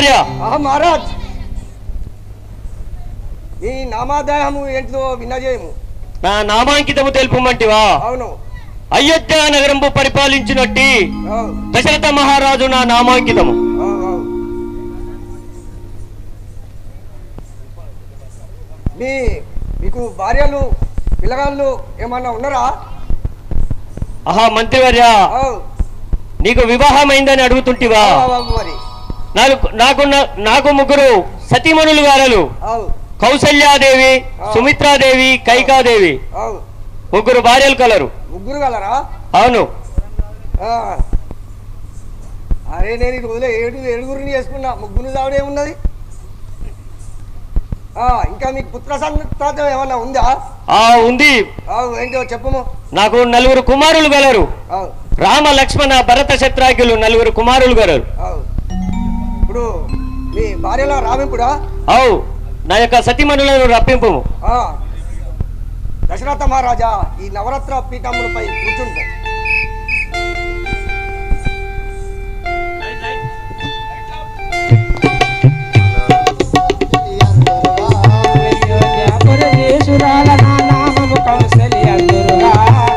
మంత్రివర్య ఆహా మహారాజ్ ఈ నామాదాయము ఏంటిదో విన్నజేయము నా నామాంకితము తెలుపమంటివా అవును అయోధ్య నగరంపు పరిపాలించినట్టి అవు, దశరథ మహారాజు నా నామాంకితము అవు, అవు. మీ మీకు భార్యలు పిల్లగాళ్ళు ఏమన్నా ఉన్నారా ఆహా మంత్రివర్య అవు, నీకు వివాహమైందని అడుగుతుంటివా అవు, అవు మరి నాకు నాకు నాకు ముగ్గురు సతీమణులు గారలు అవు కౌసల్యాదేవి సుమిత్రాదేవి కైకాదేవి అవు ముగ్గురు భార్యలు కలరు ముగ్గురు గలరా అవును ఆ. అరే నేను ఈ రోజులో ఏడు ఏడుగురిని చేసుకున్నా ముగ్గురు చావుడే ఉన్నది ఆ, ఇంకా మీకు పుత్ర సంతాతం ఏమన్నా ఉందా ఆ ఉంది అవు ఏంటో చెప్పము నాకు నలుగురు కుమారులు గలరు అవు రామ లక్ష్మణ భరత శత్రాగ్యులు నలుగురు కుమారులు గలరు అవు ఇప్పుడు మీ భార్యలో రామింపుడా అవు నా యొక్క సతీమణులను రప్పింపు ఆ. దశరథ మహారాజా ఈ నవరత్న పీఠములపై కూర్చుంటు పరదేశురాల నా నామము కౌసల్యందురుగా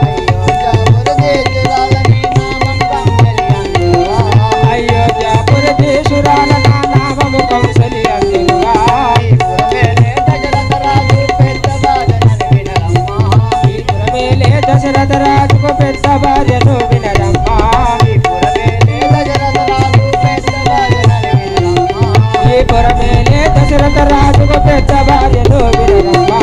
అయోధ్య పరదేశురాల నా నామము కౌసల్యందురుగా ఈ పురమేలే దశరథ రాజుకు పెద్ద భార్యను వినరమ్మా ఈ పురమేలే దశరథ రాజుకు పెద్ద భార్యను వినరమ్మా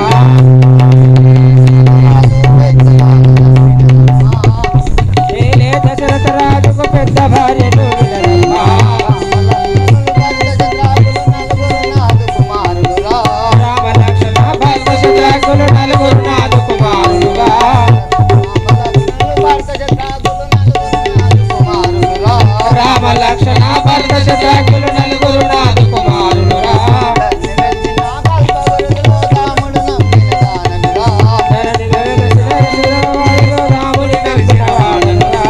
మేలే దశరథ రాజుకు పెద్ద భార్యను వినరమ్మా రామ లక్ష్మణ భరత శత్రుఘ్నులు నలుగురు నాదు కుమారులుగా రామ లక్ష్మణ భరత శత్రుఘ్నులు నలుగురు నాదు కుమారులుగా ధరణి వెలసిన శిరవాడిలో రాముని నమ్మిన వాడనుగా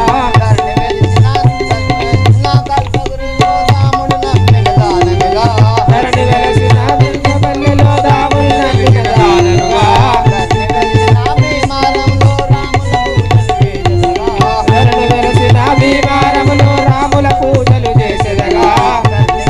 ధరణి వెలసిన దుర్గపల్లిలో రాముని నమ్మిన దాననుగా ధరణి వెలసిన భీమారములో రాముల పూజలు చేసెదగా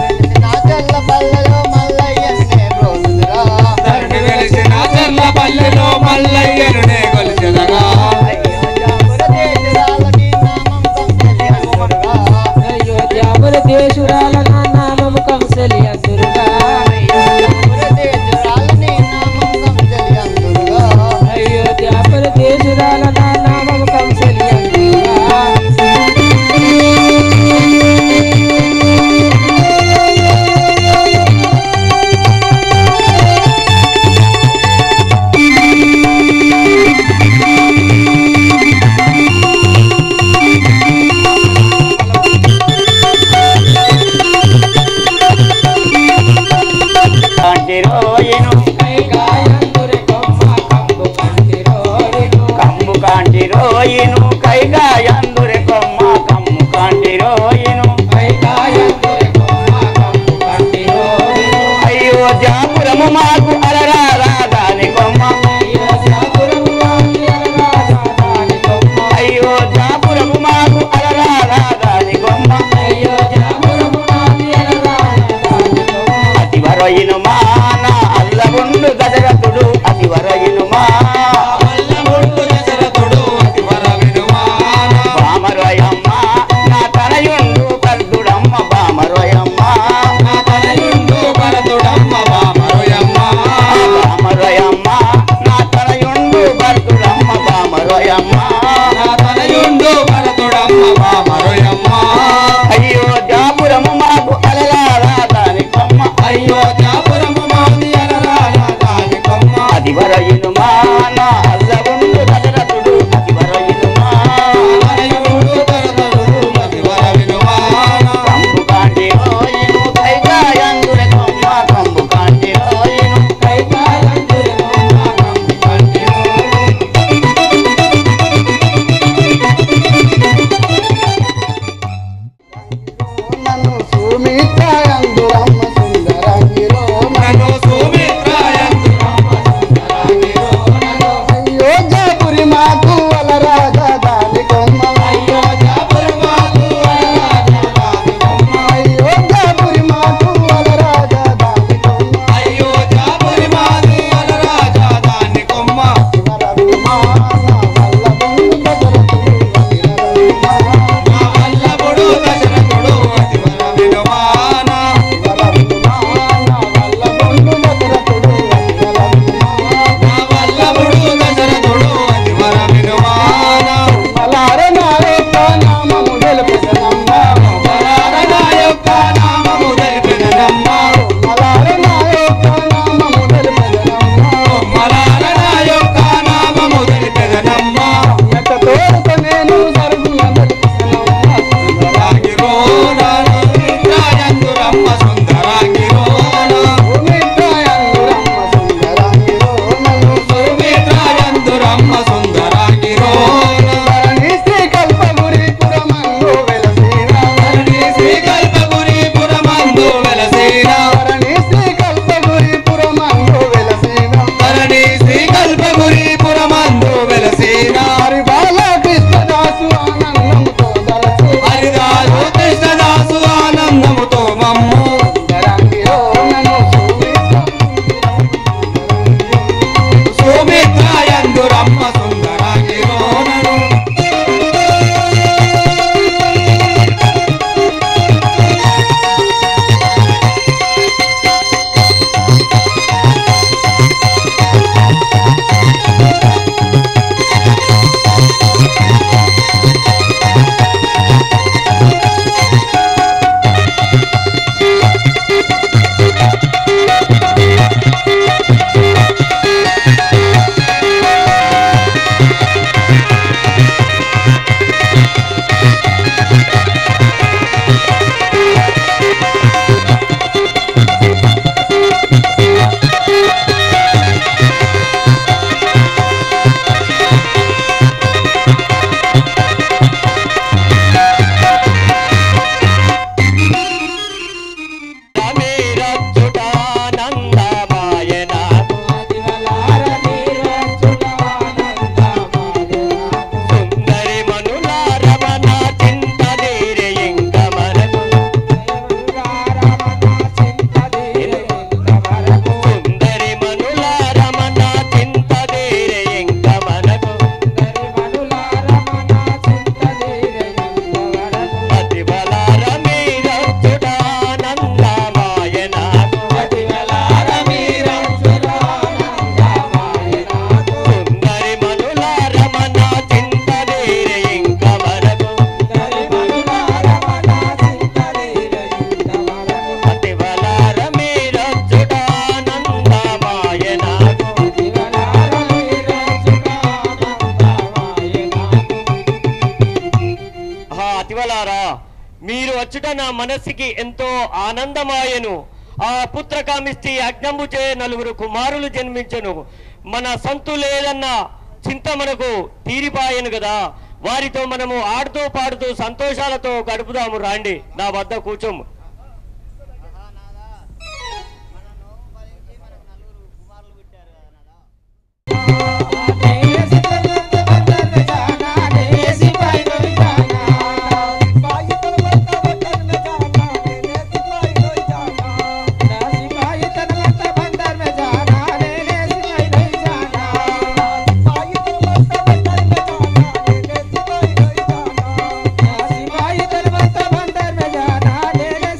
పతివలారా మీరు వచ్చుట నా మనస్సుకి ఎంతో ఆనందమాయను ఆ పుత్రకామిష్టి అజ్ఞంబుచే నలుగురు కుమారులు జన్మించను మన సంతు లేదన్న చింత మనకు తీరిపాయను కదా వారితో మనము ఆడుతూ పాడుతూ సంతోషాలతో గడుపుదాము రాండి నా వద్ద కూర్చోము దేసి తలంత బందర్ మే జానా దేసి పాయి లోయి జానా బాయి తలమంత బందర్ మే జానా నేనే సిపాయి లోయి జానా దాసి పాయి తలంత బందర్ మే జానా దేసి పాయి లోయి జానా బాయి తలమంత బందర్ మే జానా నేనే సిపాయి లోయి జానా దాసి పాయి తలంత బందర్ మే జానా దేసి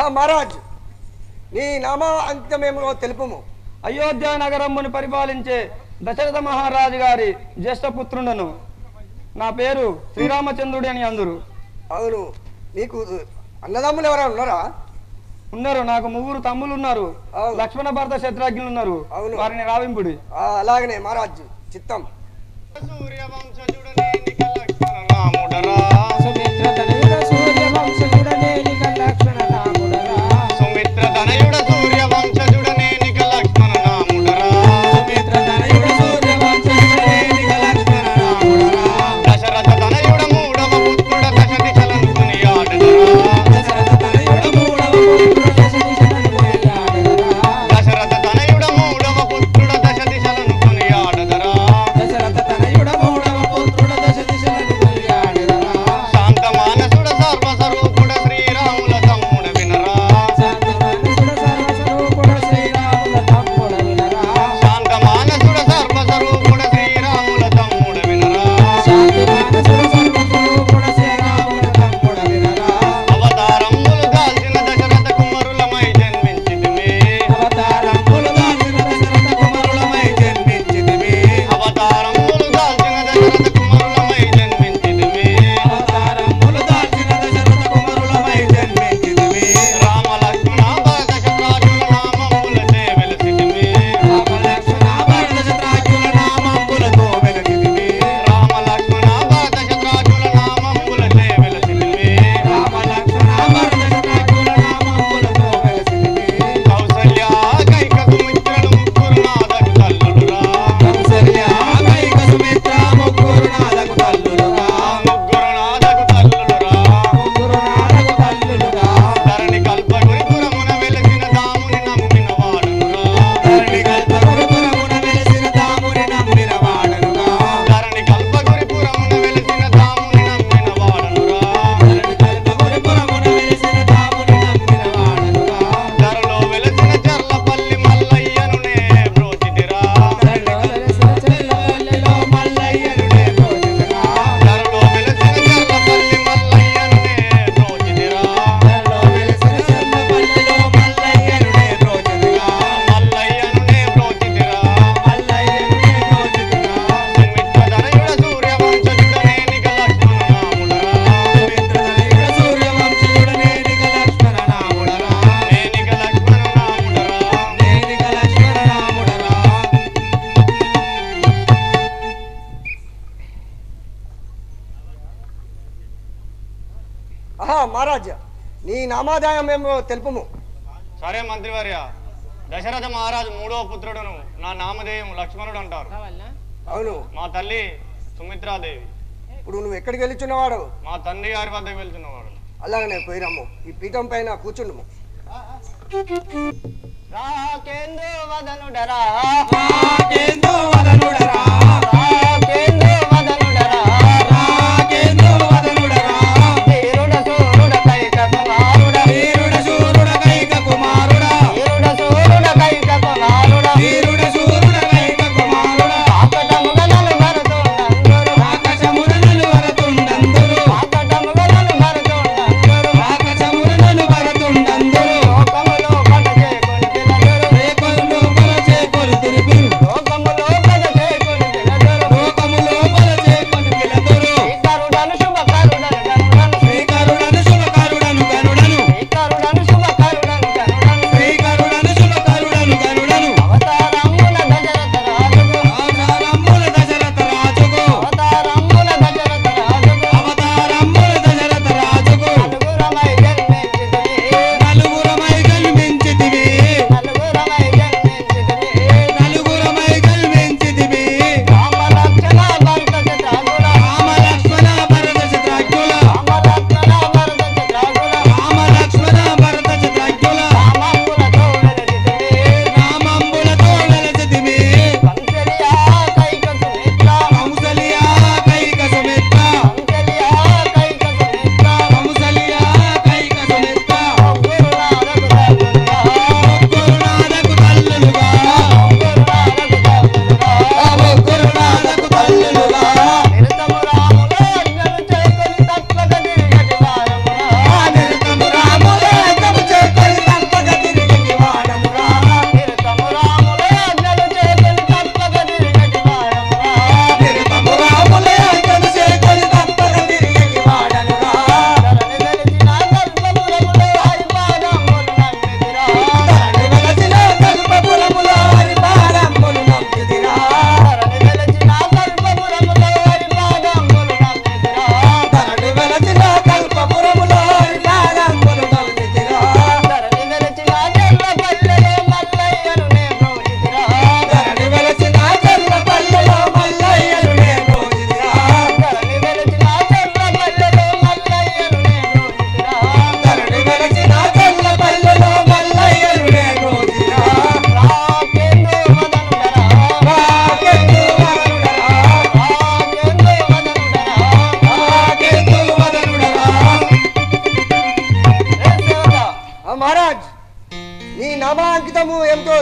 మహారాజ్ నీ నామ అంకితమేమో తెలుపుము అయోధ్య నగరమును పరిపాలించే దశరథ మహారాజు గారి జ్యేష్ఠ పుత్రుడను నా పేరు శ్రీరామచంద్రుడి అని అందరు అవును నీకు అన్నదమ్ములు ఎవరైనా ఉన్నారా ఉన్నారు నాకు ముగ్గురు తమ్ములు ఉన్నారు అవును. లక్ష్మణ భరత శత్రుఘ్నులు ఉన్నారు అవును. వారిని రావింపుడి ఆ, అలాగనే మహారాజ్ చిత్తం సుమిత్ర తనయుడ సూర్య వంశజుడనేనిక లక్ష్మణ నాముడరా దశరథ తనయుడ మూడవ పుత్రుడ దశ దిశలను కొనియాడెదరా దశరథ తనయుడ మూడవ పుత్రుడ దశ దిశలను కొనియాడెదరా శాంత మానసుడ సర్వస్వరూపుడ శ్రీరాముల తమ్ముడ వినరా శాంత మానసుడ సర్వస్వరూపుడ శ్రీరాముల తమ్ముడ వినరా అవతారములు దాల్చిన దశరథ కుమారులమై జన్మించితిమి అవతారములు దాల్చిన దశరథ కుమారులమై జన్మించితిమి రామ లక్ష్మణ భరత శత్రాజుల నామములచే వెలసితిమి రామ లక్ష్మణ భరత శత్రాజుల నామములచే వెలసితిమి కౌసల్య కైక సుమిత్రలు ముగ్గురు నాదకు తల్లులురా ముగ్గురు నాదకు తల్లులురా ధరణి కల్పగురి పురమున వెలసిన దాముని నమ్మిన వాడునురా ధరణి కల్పగురి పురమున వెలసిన దాముని నమ్మిన వాడునురా ధరలో వెలసిన చర్లపల్లి మల్లయ్యను నే బ్రోచితిరా ధరలో వెలసిన చర్లపల్లి మల్లయ్యను నే బ్రోచితిరా మల్లయ్యను నే బ్రోచితిరా సుమిత్ర ధనయుడ సూర్య వంశజుడనేనిక లక్ష్మణ నాముడరా నేనిక లక్ష్మణ నాముడరా ఆహా మహారాజ్ నీ నామాదాయం ఏమో తెలుపుము సరే మంత్రివర్య దశరథ మహారాజు మూడవ పుత్రుడును నా నామధేయం లక్ష్మణుడు అంటారు అవును మా తల్లి సుమిత్రాదేవి ఇప్పుడు నువ్వు ఎక్కడికి వెళ్ళిచున్నవాడు మా తండ్రి గారి వద్దకు వెళ్తున్నవాడు అలాగనే పోయిరమ్ము ఈ పీఠం పైన కూర్చుండుము రాకేంద్ర వదనుడరా రాకేంద్ర వదనుడరా రాకేంద్ర వదనుడరా రాకేంద్ర వదనుడరా వీరుడ సూరుడ కైక కుమారుడ వీరుడ శూరుడ కైక కుమారుడా వీరుడ సూరుడ కైక కుమారుడ వీరుడ శూరుడ కైక కుమారుడా ఆకటముగలను భరతుండందరు ఆకాశమురనులు వరతుండందురు ఆకటముగలను భరతుండందరు ఆకాశమురనులు వరతుండందురు లోకములో పట చేకొంటినందరు రేకొల్లు కొలచే కొలుతురు లోకములో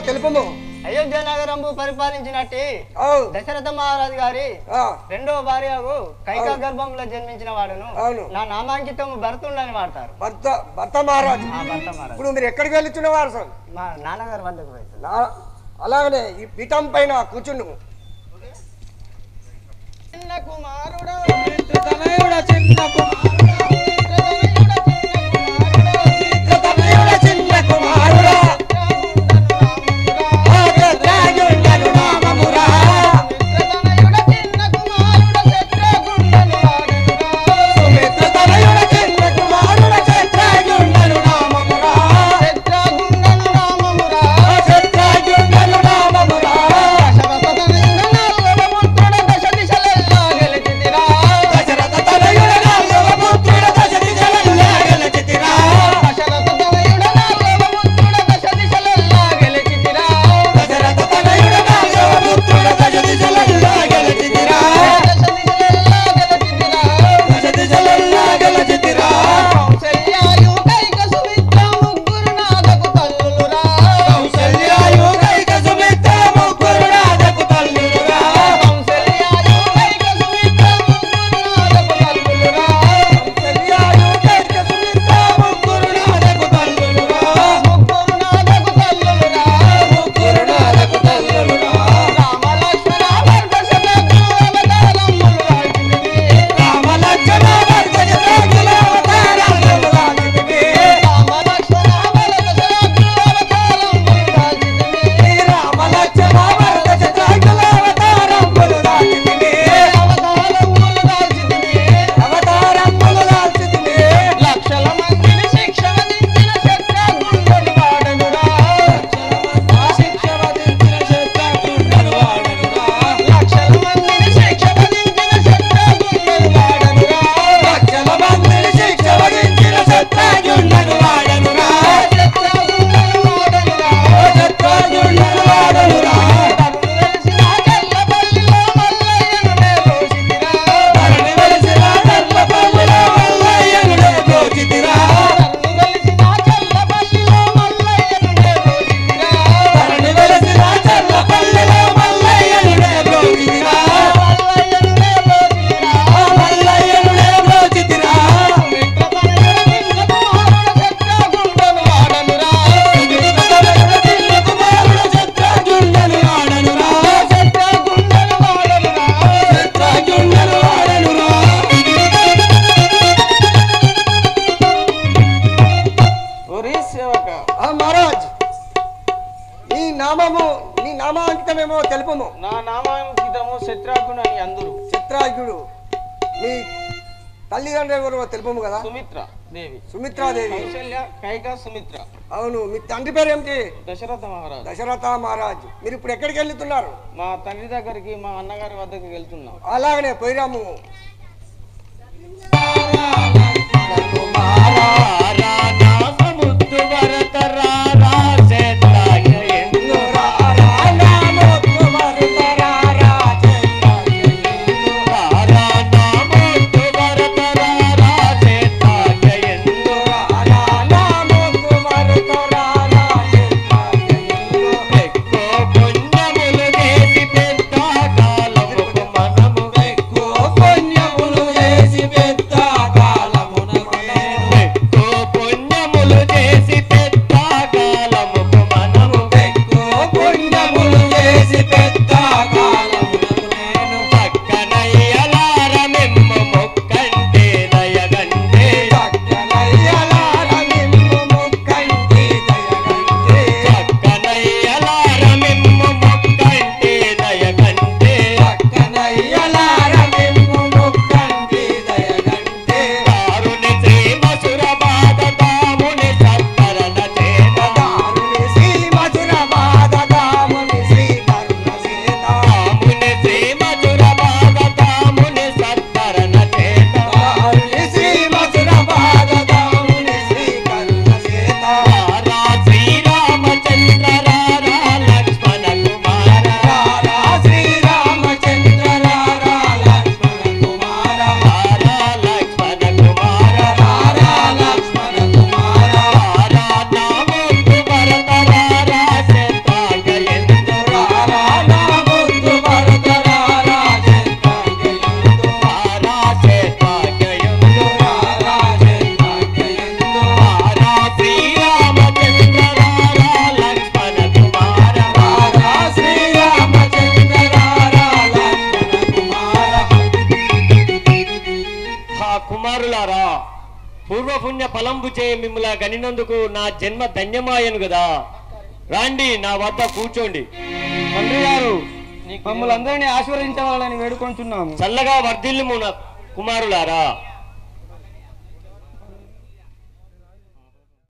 తెలుపము అయోధ్య నగరంబు పరిపాలించినట్టి అవు దశరథ మహారాజు గారి ఆ, రెండవ భార్యకు కైక గర్భంలో జన్మించిన వాడును అవును. నా నామాంకితం భరతుండని వాడతారు భర్త భర్త మహారాజు ఆ భర్త మహారాజు ఇప్పుడు మీరు ఎక్కడికి వెళ్ళుచున్నవారు సార్ మా నాన్నగారి వద్దకు పోయి నా- అలాగనే ఈ పీఠం పైన కూర్చుండు చిన్న కుమారుడు తనయుడ చిన్న కుమారుడా ఆగ్రతాయుండను నామమురా సుమిత్ర తనయుడ చిన్న కుమారుడ క్షత్రాయుండను నామమురా క్షత్రాయుండను నామమురా దశరథ తనయుడ నాలుగవ పుత్రుడ దశ దిశలల్లా గెలచితిరా దశరథ తనయుడ నాలుగవ పుత్రుడ దశ దిశలల్లా గెలచితిరా దశ దిశలల్లా గెలచితిరా కౌసల్యాయు కైక సుమిత్ర ముగ్గురు రాజకు తల్లులురా కౌసల్యాయు కైక సుమిత్ర ముగ్గురు రాజకు తల్లులురా ముగ్గురు రాజకు తల్లులురా రామ లక్ష్మణ భరత శత్రుఘ్నుల అవతారాలు రాజితివి రామ లక్ష్మణ భరత శత్రుఘ్నుల అవతారములు రాజితివి అవతారములు రాజితివి లక్షల మందిని శిక్ష విధించిన శత్రుఘ్నుడు వాడనురా శిక్ష వధించిన శత్రుఘ్నుడు వాడనురా లక్షల మందిని శిక్ష విధించిన శత్రుఘ్నుడు వాడనురా లక్షల మందిని శిక్ష వధించిన శత్రుఘ్నుడు వాడనురా శత్రుఘ్నుడు వాడనురా శత్రుఘ్నుడు వాడనురా తరుణు వెలిసిన చల్లపల్లిలో మల్లయ్యను నే దోషితిరా. ధరణి వెలిసిన చల్లపల్లిలో మల్లయ్యనుడే బ్రోచితిరా తరుణు వెలిసిన చల్లపల్లిలో మల్లయ్యను నే దోషితిరా. ధరణి వెలిసిన చల్లపల్లిలో మల్లయ్యనుడే బ్రోచితిరా మల్లయ్యను నే దోషితిరా. శత్రుఘ్నుడు వాడనురా. తనయుడ దిల్లు కుమారుడు శత్రుఘ్నుడు వాడనురా శత్రుఘ్నుడు వాడనురా. శత్రుఘ్నుడు వాడనురా ఒరి సేవక ఆ మహారాజ్ నీ నామము నీ నామాంకితమేమో తెలుపము నా నామాంకితము శత్రాఘుని అని అందరు చిత్రాయుడు నీ తల్లిదండ్రులు ఎవరో తెలుపము కదా సుమిత్ర దేవి సుమిత్రాదేవి కౌశల్య కైక సుమిత్ర అవును మీ తండ్రి పేరు ఏమిటి దశరథ మహారాజు దశరథ మహారాజ్ మీరు ఇప్పుడు ఎక్కడికి వెళ్తున్నారు మా తండ్రి దగ్గరికి మా అన్నగారి వద్దకు వెళ్తున్నాం అలాగనే పోయిరాము సముద్ర భరత రారా శత్రాయ ఎందు రారా నామోత్తు భరత రారా శత్రాయ ఎందు ఎక్కువ పుణ్యములు చేసి పెద్ద కాలముకు మనము ఎక్కువ పుణ్య ఫలంబు చే మిమ్మల్ని గనినందుకు నా జన్మ ధన్యమాయను కదా రాండి నా వద్ద కూర్చోండి తండ్రి గారు మమ్మల్ని అందరినీ ఆశీర్వదించవాలని వేడుకుంటున్నాము చల్లగా వర్ధిల్లుము నా కుమారులారా